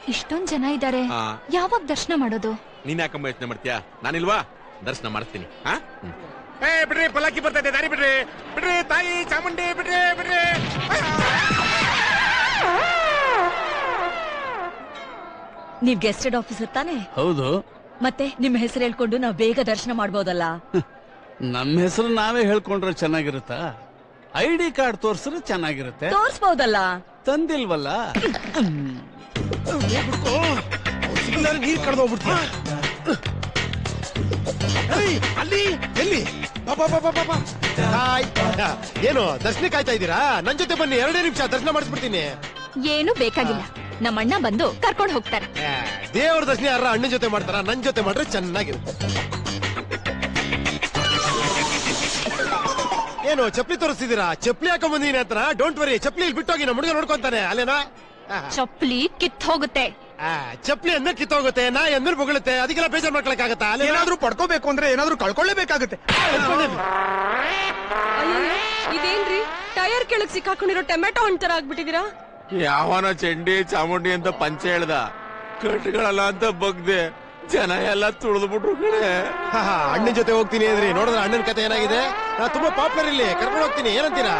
ಇಷ್ಟೊಂದ್ ಜನ ಇದ್ದಾರೆ ಆ, ಯಾವಾಗ ದರ್ಶನ ಮಾಡೋದು ನೀನ್ ಯಾಕಮ್ಮ ಯೋಚನೆ ಮಾಡ್ತೀಯಾ ನಾನಿಲ್ವಾ ದರ್ಶನ ಮಾಡಿಸ್ತೀನಿ ಹಾ ಹ್ಮ್. ಏ ಬಿಡ್ರಿ ಪಲ್ಲಕ್ಕಿ ಬರ್ತಾ ಇದೆ ದಾರಿ ಬಿಡ್ರಿ ಬಿಡ್ರಿ ತಾಯಿ ಚಾಮುಂಡಿ ಬಿಡ್ರಿ ಬಿಡ್ರಿ ನೀವ್ ಗೆಸ್ಟೆಡ್ ಆಫೀಸರ್ ತಾನೇ ಹೌದು ಮತ್ತೆ ನಿಮ್ ಹೆಸರು ಹೇಳ್ಕೊಂಡು ನಾವ್ ಬೇಗ ದರ್ಶನ ಮಾಡ್ಬೋದಲ್ಲ ನಮ್ಮ ಹೆಸರು ನಾವೇ ಹೇಳ್ಕೊಂಡ್ರೆ ಚೆನ್ನಾಗಿರುತ್ತಾ ಐ ಡಿ ಕಾರ್ಡ್ ತೋರ್ಸಿದ್ರೆ ಚೆನ್ನಾಗಿರುತ್ತೆ ತೋರ್ಸ್ಬೋದಲ್ಲ ತಂದಿಲ್ವಲ್ಲ ನೀರ್ ಕಡ್ದು ಹೋಗ್ಬಿಡ್ತೀಯ ಅಲ್ಲಿ ಎಲ್ಲಿ ಬಾ, ಬಾ, ಬಾ, ಬಾ, ಬಾ, ಬಾ. ಹಾಯ್. ಏನು ದರ್ಶನಕ್ಕೆ ಕಾಯ್ತಾ ಇದ್ದೀರಾ ನನ್ ಜೊತೆ ಬನ್ನಿ ಎರಡೇ ನಿಮಿಷ ದರ್ಶನ ಮಾಡಿಸ್ಬಿಡ್ತೀನಿ ಏನು ಬೇಕಾಗಿಲ್ಲ ನಮ್ಮ ಅಣ್ಣ ಬಂದು ಕರ್ಕೊಂಡು ಹೋಗ್ತಾರೆ ಏ, ದೇವ್ರ ದರ್ಶನ ಯಾರ ಅಣ್ಣನ ಜೊತೆ ಮಾಡ್ತಾರ ನನ್ ಜೊತೆ ಮಾಡ್ರೆ ಚೆನ್ನಾಗಿರುತ್ತೆ ಏನು ಚಪ್ಲಿ ತೋರಿಸ್ತಿದ್ದೀರಾ ಚಪ್ಲಿ ಹಾಕೊಂಡ್ ಬಂದಿನಿ ಅಂತ ಡೋಂಟ್ ವರಿ ಚಪ್ಲಿ ಇಲ್ಲಿ ಬಿಟ್ಟೋಗಿ ನಮ್ಮ ಹುಡುಗ ನೋಡ್ಕೊಂತಾನೆ ಅಲ್ಲೇನಾ ಆ, ಚಪ್ಪಲಿ ಕಿತ್ ಹೋಗುತ್ತೆ ಆ, ಚಪ್ಲಿ ಅಂದ್ರೆ ಕಿತ್ತೋಗುತ್ತೆ ನಾ ಎಂದ್ರೆ ಬೊಗಳುತ್ತೆ ಅದಕ್ಕೆಲ್ಲ ಬೇಜಾರ್ ಮಾಡ್ಕೊಳಕ್ಕಾಗತ್ತಾ ಅಲ್ಲೇನಾ ಏನಾದ್ರೂ ಪಡ್ಕೋಬೇಕು ಅಂದ್ರೆ ಏನಾದ್ರೂ ಕಳ್ಕೊಳ್ಳೇಬೇಕಾಗುತ್ತೆ ಇದೇನ್ರಿ ಟೈರ್ ಕೆಳಗ್ ಸಿಕ್ಕಾಕೊಂಡಿರೋ ಟೊಮೆಟೊ ಹಣ್ಣ್ ತರ ಆಗ್ಬಿಟ್ಟಿದೀರಾ ಯಾವನ ಚಂಡಿ ಚಾಮುಂಡಿ ಅಂತ ಪಂಚ ಹೇಳ್ದ ಕಟ್ಗಳಲ್ಲ ಅಂತ ಬಗ್ದೆ ಜನ ಎಲ್ಲ ತುಳಿದ್ಬಿಟ್ರು ಕಡೆ ಹಾ, ಹಾ, ಅಣ್ಣನ್ ಜೊತೆ ಹೋಗ್ತೀನಿ ಅಂದ್ರಿ ನೋಡಿದ್ರೆ ಅಣ್ಣನ ಕತೆ ಏನಾಗಿದೆ ನಾ ತುಂಬಾ ಪಾಪ್ಯುಲರ್ ಇಲ್ಲಿ ಕರ್ಕೊಂಡು ಹೋಗ್ತೀನಿ ಏನಂತೀರಾ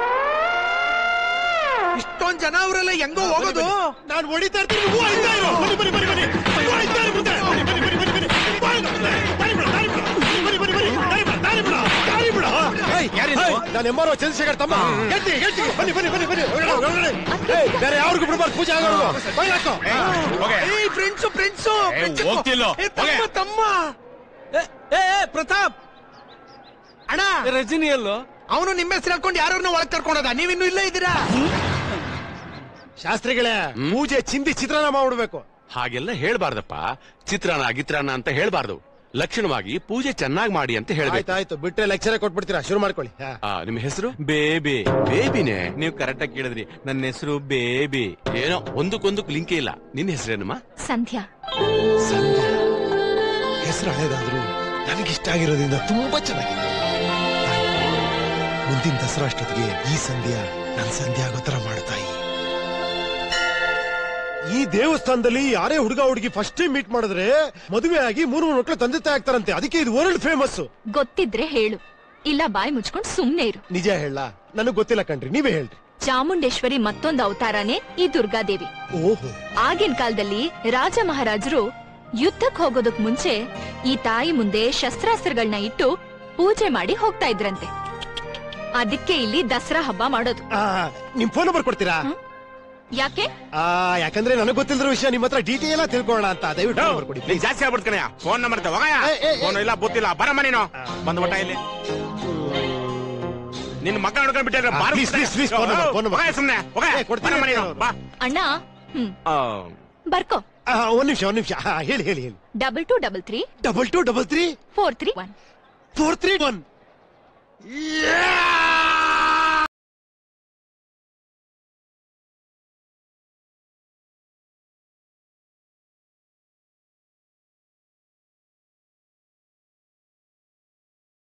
ಇಷ್ಟೊಂದ್ ಜನ ಅವರೆಲ್ಲ ಹೆಂಗೋ ಹೋಗೋದು ನಾನು ಹೊಡಿತಾ ಇರ್ತೀನಿ ನೀವು ಹೊಡಿತಾ ಇರು. ಬನ್ನಿ ಬನ್ನಿ ಬನ್ನಿ ಬನ್ನಿ ನೀವು ಹೊಡಿತಾ ಇರು ಮುಂದೆ. ಬನ್ನಿ ಬನ್ನಿ ಬನ್ನಿ ಬನ್ನಿ ಬನ್ನಿ ಬಾಯ್ ಬಿಡು, ದಾರಿ ಬಿಡು, ದಾರಿ ಬಿಡು. ಬನ್ನಿ ಬನ್ನಿ ಬನ್ನಿ ದಾರಿ ಬಿಡು, ದಾರಿ ಬಿಡು, ದಾರಿ ಬಿಡು. ಏಯ್, ಏಯ್, ನಾನು ಎಮ್ಮರೋ ಚಂದ್ರಶೇಖರ್ ತಮ್ಮ ಗೆಟ್ಟಿ ಗೆಟ್ಟಿ ಬನ್ನಿ ಬನ್ನಿ ಬನ್ನಿ ಬನ್ನಿ ಒಳಗಡೆ ಒಳಗಡೆ ಏಯ್, ಬೇರೆ ಯಾರಿಗೂ ಬಿಡಬಾರ್ದು ಪೂಜೆ ಆಗೋರು ಬಾಯ್ ಹಾಕೋ ಏಯ್ ಫ್ರೆಂಡ್ಸ್ ಫ್ರೆಂಡ್ಸ್ ಹೋಗ್ತಿಲ್ಲೋ? ತಮ್ಮ ತಮ್ಮ ಏ, ಏ, ಏ, ಪ್ರತಾಪ್ ಅಣ್ಣ ರಜನಿ ಎಲ್ಲೋ ಅವನು ನಿಮ್ಮ ಹೆಸರು ಹಾಕೊಂಡು ಯಾರನ್ನ ಒಳಗ್ ಕರ್ಕೊಂಡದ ನೀವಿನ್ನೂ ಇಲ್ಲೇ ಇದ್ದೀರಾ ಶಾಸ್ತ್ರಿಗಳೇ ಪೂಜೆ ಚಿಂದಿ ಚಿತ್ರಾನ್ನ ಮಾಡ್ಬಿಡ್ಬೇಕು ಹಾಗೆಲ್ಲ ಹೇಳ್ಬಾರ್ದಪ್ಪ ಚಿತ್ರಾನ್ನ ಗಿತ್ರಾನ್ನ ಅಂತ ಹೇಳ್ಬಾರ್ದು ಲಕ್ಷಣವಾಗಿ ಪೂಜೆ ಚೆನ್ನಾಗಿ ಮಾಡಿ ಅಂತ ಹೇಳ್ಬೇಕು ಆಯ್ತಾಯ್ತು ಬಿಟ್ರೆ ಲೆಕ್ಚರೇ ಕೊಟ್ಬಿಡ್ತೀರಾ ಶುರು ಮಾಡ್ಕೊಳ್ಳಿ ಹಾ. ಆ ನಿಮ್ಮ ಹೆಸರು ಬೇಬಿ ಬೇಬಿನೇ ನೀವು ಕರೆಕ್ಟ್ ಆಗಿ ಕೇಳಿದ್ರಿ ನನ್ನ ಹೆಸರು ಬೇಬಿ ಏನೋ ಒಂದಕ್ಕೊಂದಕ್ಕೆ ಲಿಂಕೇ ಇಲ್ಲ ನಿನ್ನ ಹೆಸರೇನಮ್ಮ ಸಂಧ್ಯಾ ಸಂಧ್ಯಾ ಹೆಸರು ಹಳೇದಾದ್ರೂ ನನಗಿಷ್ಟ ಆಗಿರೋದ್ರಿಂದ ತುಂಬಾ ಚೆನ್ನಾಗಿದೆ ಮುಂದಿನ ದಸರಾ ಅಷ್ಟೊತ್ತಿಗೆ ಈ ಸಂಧ್ಯಾ ನನ್ನ ಸಂಧ್ಯಾ ಆಗೋ ತರ ಮಾಡ್ತಾಯಿ ಈ ದೇವಸ್ಥಾನದಲ್ಲಿ ಯಾರೇ ಹುಡುಗ ಹುಡುಗಿ ಫಸ್ಟ್ ಟೈಮ್ ಮೀಟ್ ಮಾಡಿದ್ರೆ ಮದುವೆ ಆಗಿ ಮೂರು ಮೂರು ಮಕ್ಕಳು ತಂದೆ ತಾಯಿ ಆಗ್ತಾರಂತೆ ಅದಕ್ಕೆ ಇದು ವರ್ಲ್ಡ್ ಫೇಮಸ್ ಗೊತ್ತಿದ್ರೆ ಹೇಳು ಇಲ್ಲ ಬಾಯಿ ಮುಚ್ಕೊಂಡು ಸುಮ್ನೆ ಇರು ನಿಜ ಹೇಳ ನನಗ್ ಗೊತ್ತಿಲ್ಲ ಕಣ್ರಿ ನೀವೇ ಹೇಳ್ರಿ ಚಾಮುಂಡೇಶ್ವರಿ ಮತ್ತೊಂದು ಅವತಾರನೇ ಈ ದುರ್ಗಾದೇವಿ ಓಹೋ ಆಗಿನ ಕಾಲದಲ್ಲಿ ರಾಜ ಮಹಾರಾಜರು ಯುದ್ಧಕ್ ಹೋಗೋದಕ್ ಮುಂಚೆ ಈ ತಾಯಿ ಮುಂದೆ ಶಸ್ತ್ರಾಸ್ತ್ರಗಳನ್ನ ಇಟ್ಟು ಪೂಜೆ ಮಾಡಿ ಹೋಗ್ತಾ ಇದ್ರಂತೆ ಅದಕ್ಕೆ ಇಲ್ಲಿ ದಸರಾ ಹಬ್ಬ ಮಾಡೋದು ಆ, ನಿಮ್ ಫೋನ್ ನಂಬರ್ ಕೊಡ್ತೀರಾ ಯಾಕೆ ಆ ಯಾಕಂದ್ರೆ ನನಗ್ ಗೊತ್ತಿಲ್ದಿರೋ ವಿಷಯ ನಿಮ್ ಹತ್ರ ಡೀಟೇಲ್ ಆಗಿ ತಿಳ್ಕೊಳ್ಳೋಣ ಅಂತ ದಯವಿಟ್ಟು ನಂಬರ್ ಕೊಡಿ ನೀನ್ ಜಾಸ್ತಿ ಆಗ್ಬಿಡ್ತಾನೆ ಫೋನ್ ನಂಬರ್ ಹೋಗಯ್ಯ ಏ, ಏ, ಏ. ಫೋನ್ ಇಲ್ಲ ಬುತ್ತಿಲ್ಲ ಬರಮ್ಮ ನೀನು ಬಂದ್ಬಿಟ್ಟ ಇಲ್ಲಿ ನಿನ್ ಮಕ್ಕ ನೋಡ್ಕೊಂಡ್ ಬಿಟ್ಟಿದ್ರೆ ಆ, please, please, please, phone number, phone number. ಸುಮ್ನೆ ಹೋಗಯ್ಯ ಏ, ಕೊಡ್ತೀನಿ ಬರಮ್ಮ ನೀನು ಬಾ ಅಣ್ಣ ಹ್ಮ್ ಆ, ಬರ್ಕೋ ಆ, ಒಂದ್ ನಿಮಿಷ ಒಂದ್ ನಿಮಿಷ ಹಾ, ಹೇಳಿ ಹೇಳಿ ಹೇಳಿ double two double three double two double three four three one four three one